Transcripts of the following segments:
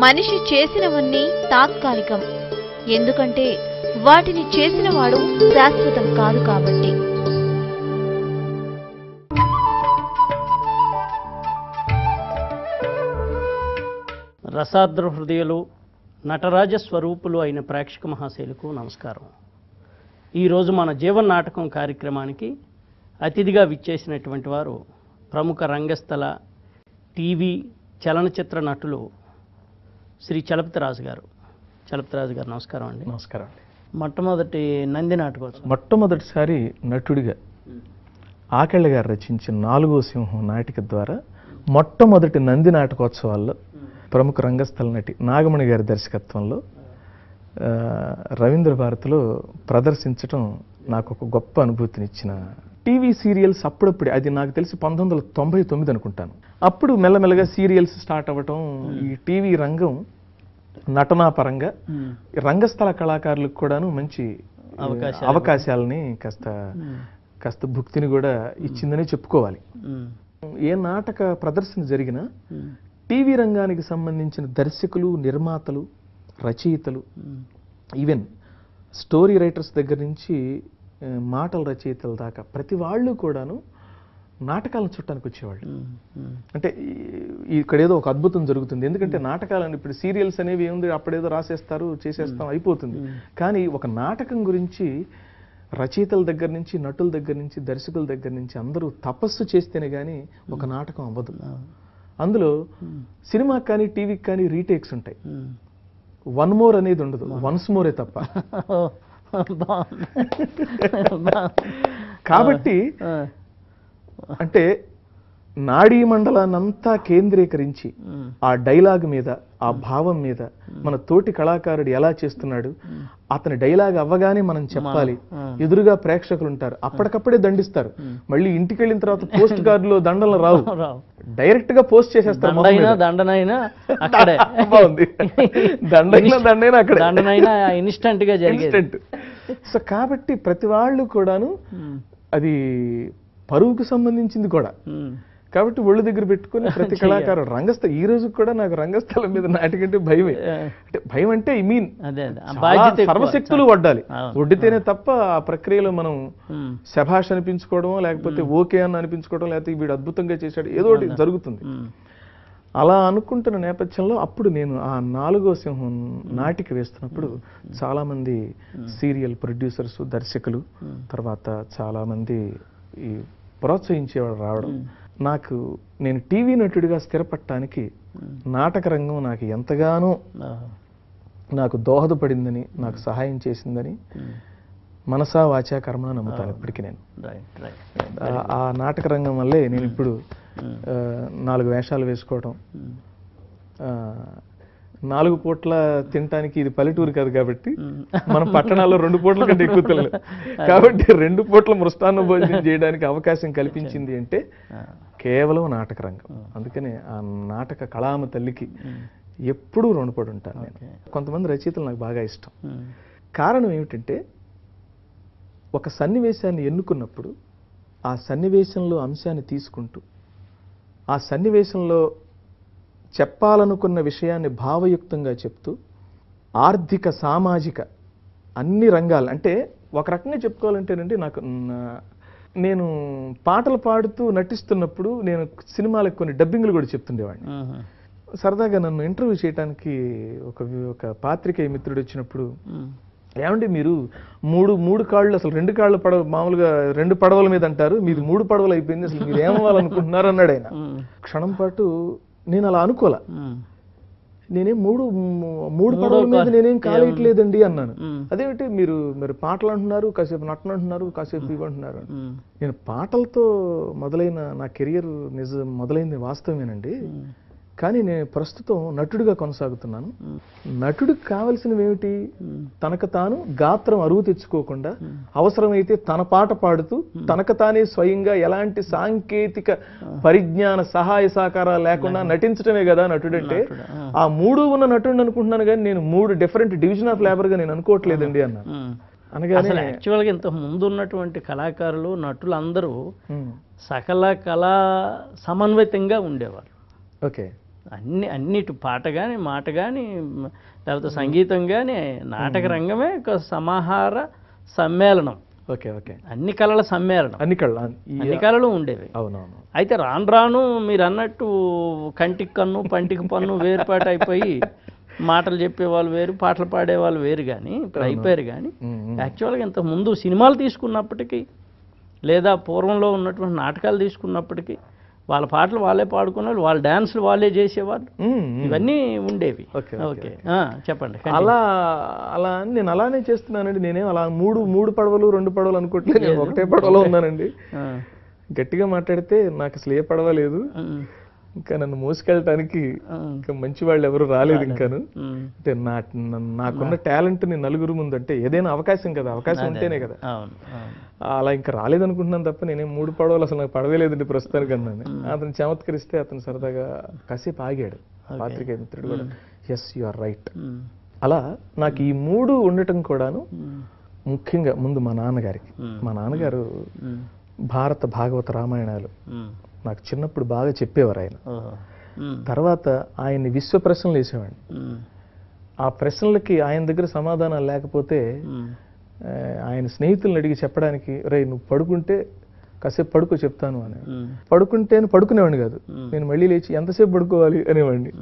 మనిషి చేసినవన్నీ తాత్కాలికం ఎందుకంటే వాటిని చేసినవాడు శాశ్వతం కాదు కాబట్టి రసాద్ర హృదయులు నటరాజ స్వరూపులు అయిన ప్రేక్షక మహాశైలకు నమస్కారం ఈరోజు మన జీవన నాటకం కార్యక్రమానికి అతిథిగా విచ్చేసినటువంటి వారు ప్రముఖ రంగస్థల టీవీ చలనచిత్ర నటులు శ్రీ చలపతిరాజు గారు చలపతిరాజు గారు నమస్కారం అండి నమస్కారం అండి మొట్టమొదటి నంది నాటకోత్సవం మొట్టమొదటిసారి నటుడిగా ఆకెళ్ళ గారు రచించిన నాలుగో సింహం నాటిక ద్వారా మొట్టమొదటి నంది నాటకోత్సవాల్లో ప్రముఖ రంగస్థల నటి నాగమణి గారి దర్శకత్వంలో ఆ, రవీంద్ర భారతిలో ప్రదర్శించడం నాకు ఒక గొప్ప అనుభూతినిచ్చిన టీవీ సీరియల్స్ అప్పుడప్పుడే అది నాకు తెలిసి పంతొమ్మిది వందల తొంభై తొమ్మిది అనుకుంటాను అప్పుడు మెల్లమెల్లగా సీరియల్స్ స్టార్ట్ అవ్వటం ఈ టీవీ రంగం నటనా పరంగా రంగస్థల కళాకారులకు కూడాను మంచి అవకాశాలు. అవకాశాలని కాస్త కాస్త భుక్తిని కూడా ఇచ్చిందనే చెప్పుకోవాలి ఉమ్, ఏ నాటక ప్రదర్శన జరిగినా ఉమ్, టీవీ రంగానికి సంబంధించిన దర్శకులు నిర్మాతలు రచయితలు ఉమ్, ఈవెన్ స్టోరీ రైటర్స్ దగ్గర నుంచి ఆ, మాటల రచయితల దాకా ప్రతి వాళ్ళు కూడాను నాటకాలను చుట్టానికి వచ్చేవాళ్ళు ఉమ్, ఉమ్, అంటే ఈ- ఇక్కడ ఏదో ఒక అద్భుతం జరుగుతుంది ఎందుకంటే నాటకాలను ఇప్పుడు సీరియల్స్ అనేవి ఏముంది అప్పుడేదో రాసేస్తారు చేసేస్తాం అయిపోతుంది కానీ ఒక నాటకం గురించి రచయితల దగ్గర నుంచి నటుల దగ్గర నుంచి దర్శకుల దగ్గర నుంచి అందరూ తపస్సు చేస్తేనే కానీ ఒక నాటకం అవ్వదు అందులో సినిమాకి కానీ టీవీకి కానీ రీటేక్స్ ఉంటాయి ఉమ్. వన్ మోర్ అనేది ఉండదు వన్స్ మోరే తప్ప బాగుంది బాగుంది. కాబట్టి ఆ, అంటే నాడీ మండలాన్నంతా కేంద్రీకరించి ఉమ్, ఆ డైలాగ్ మీద ఆ భావం మీద మన తోటి కళాకారుడు ఎలా చేస్తున్నాడు అతని డైలాగ్ అవ్వగానే మనం చెప్పాలి ఎదురుగా ప్రేక్షకులు ఉంటారు అప్పటికప్పుడే దండిస్తారు మళ్ళీ ఇంటికి వెళ్ళిన తర్వాత పోస్ట్ కార్డులో దండలు రావు రావు డైరెక్ట్ గా పోస్ట్ చేసేస్తారు మొహం దండైనా మీద. దండనైనా అక్కడే బాగుంది దండైనా దండైనా అక్కడే దండనైనా ఇన్స్టంట్ గా జరిగేది ఇన్స్టెంట్ సో కాబట్టి ప్రతి వాళ్ళు కూడాను ఉమ్, అది పరువుకు సంబంధించింది కూడా ఉమ్, కాబట్టి ఒళ్ళు దగ్గర పెట్టుకుని ప్రతి కళాకారుడు రంగస్థ ఈ రోజు కూడా నాకు రంగస్థలం మీద నాటికంటే భయమే అంటే భయం అంటే ఐ మీన్ అదే అదే ఆ బాధ్యత ఎక్కువ. సర్వశక్తులు వడ్డాలి అవును. వడ్డితేనే తప్ప ఆ ప్రక్రియలో మనం ఉమ్, శభాష్ అనిపించుకోవడం లేకపోతే ఓకే అని అనిపించుకోవడం లేకపోతే వీడు అద్భుతంగా చేశాడు ఏదో ఒకటి జరుగుతుంది ఉమ్, అలా అనుకుంటున్న నేపథ్యంలో అప్పుడు నేను ఆ నాలుగో సింహం నాటిక వేస్తున్నప్పుడు చాలా మంది సీరియల్ ప్రొడ్యూసర్స్ దర్శకులు తర్వాత చాలా మంది ఈ ప్రోత్సహించేవాడు రావడం నాకు నేను టీవీ నటుడిగా స్థిరపడటానికి నాటక రంగం నాకు ఎంతగానో ఆ, నాకు దోహదపడిందని నాకు సహాయం చేసిందని ఉమ్, మనసా వాచా కర్మ నమ్ముతాను ఇప్పటికీ నేను రైట్ రైట్ రైట్. ఆ- ఆ నాటక రంగం వల్లే నేను ఇప్పుడు ఆ, నాలుగు వేషాలు వేసుకోవడం ఉమ్, ఆ, నాలుగు పూట్ల తినటానికి ఇది పల్లెటూరు కాదు కాబట్టి ఉమ్. మన పట్టణాల్లో రెండు పూట్ల కంటే ఎక్కువ తినలేం కాబట్టి రెండు పూట్ల మృష్టాన్న భోజనం చేయడానికి అవకాశం కల్పించింది అంటే ఆ, కేవలం నాటక రంగం అందుకనే ఆ నాటక కళామ తల్లికి ఎప్పుడూ రుణపడి ఉంటాను నేను కొంతమంది రచయితలు నాకు బాగా ఇష్టం ఉమ్, కారణం ఏమిటంటే ఒక సన్నివేశాన్ని ఎన్నుకున్నప్పుడు ఆ సన్నివేశంలో అంశాన్ని తీసుకుంటూ ఆ సన్నివేశంలో చెప్పాలనుకున్న విషయాన్ని భావయుక్తంగా చెప్తూ ఆర్థిక సామాజిక అన్ని రంగాలు అంటే ఒక రకంగా చెప్పుకోవాలంటేనండి నాకు నా- నేను పాటలు పాడుతూ నటిస్తున్నప్పుడు నేను సినిమాలకు కొన్ని డబ్బింగ్లు కూడా చెప్తుండేవాడిని ఉమ్, సరదాగా నన్ను ఇంటర్వ్యూ చేయడానికి ఒక ఒక పాత్రికేయ మిత్రుడు వచ్చినప్పుడు ఉమ్, ఏమండి మీరు మూడు మూడు కాళ్ళు అసలు రెండు కాళ్ళు పడవ మామూలుగా రెండు పడవల మీద అంటారు మీది మూడు పడవలు అయిపోయింది అసలు మీరు ఏమవ్వాలనుకుంటున్నారు అన్నాడు ఆయన ఉమ్, క్షణం పాటు నేను అలా అనుకోలే ఉమ్, నేనేం మూడు మూ- మూడు పడవల మీద నేనేం కాలేయట్లేదండి అన్నాను ఉమ్. అదేమిటి మీరు మీరు పాటలు అంటున్నారు కాసేపు నటన అంటున్నారు కాసేపు ఇవి అంటున్నారు ఉమ్, నేను పాటలతో మొదలైన నా కెరియర్ నిజం మొదలైంది వాస్తవమేనండి కానీ నేను ప్రస్తుతం నటుడిగా కొనసాగుతున్నాను నటుడికి కావలసినవి ఏమిటి తనకు తాను గాత్రం అరువు తెచ్చుకోకుండా అవసరమైతే తన పాట పాడుతూ తనకు తానే స్వయంగా ఎలాంటి సాంకేతిక పరిజ్ఞాన సహాయ సహకారాలు లేకుండా నటించడమే కదా నటుడంటే ఆ మూడు ఉన్న నటుడు అనుకుంటున్నాను కానీ నేను మూడు డిఫరెంట్ డివిజన్ ఆఫ్ లేబర్ గా నేను అనుకోవట్లేదండి అన్న ఉమ్. అనగానే అసలు యాక్చువల్గా ఇంత ముందు ఉన్నటువంటి కళాకారులు నటులు అందరూ ఉమ్, సకల కళా సమన్వితంగా ఉండేవారు ఓకే అన్ని అన్నిటి పాట కానీ మాట కానీ లేకపోతే సంగీతం కానీ నాటక రంగమే ఒక సమాహార సమ్మేళనం ఓకే ఓకే అన్ని కళల సమ్మేళనం అన్ని కళ్ళ ఈ- అన్ని కళలు ఉండేవి అవునవును అయితే రాను రాను మీరు అన్నట్టు కంటికి కన్ను పంటికి పన్ను వేరుపాటు అయిపోయి మాటలు చెప్పేవాళ్ళు వేరు పాటలు పాడేవాళ్ళు వేరు కానీ ఇప్పుడు అయిపోయారు కానీ ఉమ్, ఉమ్. యాక్చువల్గా ఇంత ముందు సినిమాలు తీసుకున్నప్పటికీ లేదా పూర్వంలో ఉన్నటువంటి నాటకాలు తీసుకున్నప్పటికీ వాళ్ళ పాటలు వాళ్ళే పాడుకున్నారు వాళ్ళ డ్యాన్సులు వాళ్ళే చేసేవాళ్ళు ఉమ్, ఉమ్. ఇవన్నీ ఉండేవి ఓకే, ఓకే ఆ, చెప్పండి అలా అలా అని నేను అలానే చేస్తున్నానండి నేనేం అలా మూడు మూడు పడవలు రెండు పడవలు అనుకోవట్లేదు నేను ఒకటే పడవలో ఉన్నానండి ఆ, గట్టిగా మాట్లాడితే నాకు అసలు ఏ పడవ లేదు ఉమ్, ఇంకా నన్ను మోసుకెళ్ళటానికి ఉమ్, ఇంకా మంచి వాళ్ళు ఎవరు రాలేదు ఇంకాను ఉమ్. అంటే నా నన్ను- నాకున్న టాలెంట్ ని నలుగురు ముందు అంటే ఏదైనా అవకాశం కదా అవకాశం ఉంటేనే కదా అవును అవును అలా ఇంకా రాలేదనుకుంటున్నాను తప్ప నేనేం మూడు పడవలు అసలు నాకు పడవే లేదండి ప్రస్తుతానికి అన్నాను అతను చమత్కరిస్తే అతను సరదాగా కాసేపు ఆగాడు పాత్రికేయ మిత్రుడు కూడా yes you are right um, అలా నాకు ఈ మూడు ఉండటం కూడాను ఉమ్, ముఖ్యంగా ముందు మా నాన్నగారికి మ్మ్. మా నాన్నగారు ఉమ్, భారత భాగవత రామాయణాలు ఉమ్, నాకు చిన్నప్పుడు బాగా చెప్పేవారు ఆయన ఓహో, ఉమ్, తర్వాత ఆయన్ని విశ్వ ప్రశ్నలు వేసేవాడిని ఉమ్, ఆ ప్రశ్నలకి ఆయన దగ్గర సమాధానాలు లేకపోతే ఉమ్, ఆ, ఆయన స్నేహితులను అడిగి చెప్పడానికి రే నువ్వు పడుకుంటే కాసేపు పడుకో చెప్తాను అని ఉమ్, పడుకుంటే అని పడుకునేవాడిని కాదు మ్మ్. నేను మళ్ళీ లేచి ఎంతసేపు పడుకోవాలి అనేవాడిని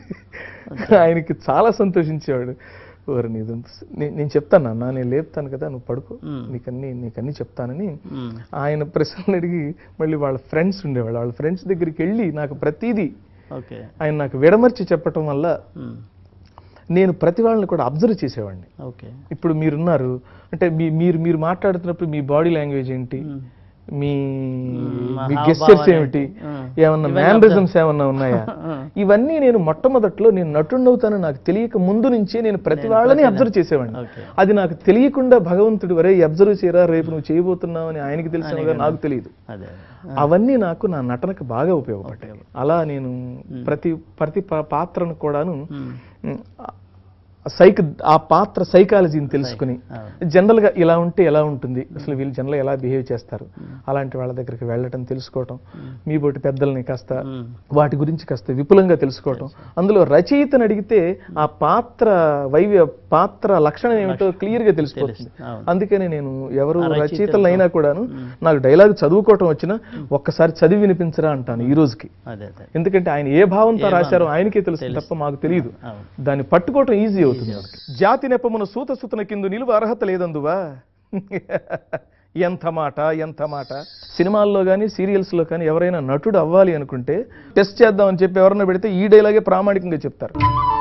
ఆయనకి చాలా సంతోషించేవాడు ఓరి నీది నే- నేను చెప్తాను అన్న నేను లేపుతాను కదా నువ్వు పడుకో మ్మ్. నీకన్నీ నీకన్నీ చెప్తానని ఉమ్, ఆయన ప్రశ్నలు అడిగి మళ్ళీ వాళ్ళ ఫ్రెండ్స్ ఉండేవాళ్ళు వాళ్ళ ఫ్రెండ్స్ దగ్గరికి వెళ్ళి నాకు ప్రతిదీ ఓకే ఆయన నాకు విడమర్చి చెప్పటం వల్ల ఉమ్, నేను ప్రతి వాళ్ళని కూడా అబ్జర్వ్ చేసేవాడిని ఓకే ఇప్పుడు మీరున్నారు అంటే మీ మీరు మీరు మాట్లాడుతున్నప్పుడు మీ బాడీ లాంగ్వేజ్ ఏంటి ఉమ్, మీ మా మీ హావభావాలు గెస్చర్స్ ఏంటి? ఏమిటి ఆ. ఏమన్నా ఇవన్నీ మ్యానరిజమ్స్ ఏమన్నా ఉన్నాయా ఆ. ఇవన్నీ నేను మొట్టమొదట్లో నేను నటుండవుతాను నాకు తెలియక ముందు నుంచే నేను ప్రతి వాళ్ళని అబ్జర్వ్ చేసేవాడిని ఓకే అది నాకు తెలియకుండా భగవంతుడు వరే అబ్జర్వ్ చేయరా రేపు నువ్వు చేయబోతున్నావు అని ఆయనకి తెలిసిన నాకు తెలియదు అదే అవన్నీ నాకు నా నటనకు బాగా ఉపయోగపడ్డాయి అలా నేను ప్రతి ప్రతి పా- పాత్రను కూడాను ఉమ్, మ్, సైక్ ఆ పాత్ర సైకాలజీని తెలుసుకుని అవును. జనరల్ గా ఇలా ఉంటే ఎలా ఉంటుంది అసలు వీళ్ళు జనరల్ ఎలా బిహేవ్ చేస్తారు అలాంటి వాళ్ళ దగ్గరికి వెళ్ళటం తెలుసుకోవటం మీ బోటి పెద్దల్ని కాస్త ఉమ్, వాటి గురించి కాస్త విపులంగా తెలుసుకోవటం అందులో రచయితను అడిగితే ఆ పాత్ర వైవ్య పాత్ర లక్షణం ఏమిటో క్లియర్ గా తెలిసిపోతుంది అవును. అందుకని నేను ఎవరు ఆ రచయితలతో- రచయితలు అయినా కూడాను నాకు డైలాగ్ చదువుకోవటం వచ్చినా ఒక్కసారి చదివి వినిపించరా అంటాను ఈ రోజుకి అదే అదే ఎందుకంటే ఆయన ఏ భావంతో రాశారో ఆయనకే తెలుసు తప్ప మాకు తెలియదు అవును దాన్ని పట్టుకోవటం ఈజీ అవుతుంది మనకి. జాతి నెపమున సూత సుతన కింద నిలువ అర్హత లేదందువా ఎంత మాట ఎంత మాట సినిమాల్లో కానీ సీరియల్స్లో కానీ ఎవరైనా నటుడు అవ్వాలి అనుకుంటే టెస్ట్ చేద్దామని చెప్పి ఎవరైనా పెడితే ఈ డైలాగే ప్రామాణికంగా చెప్తారు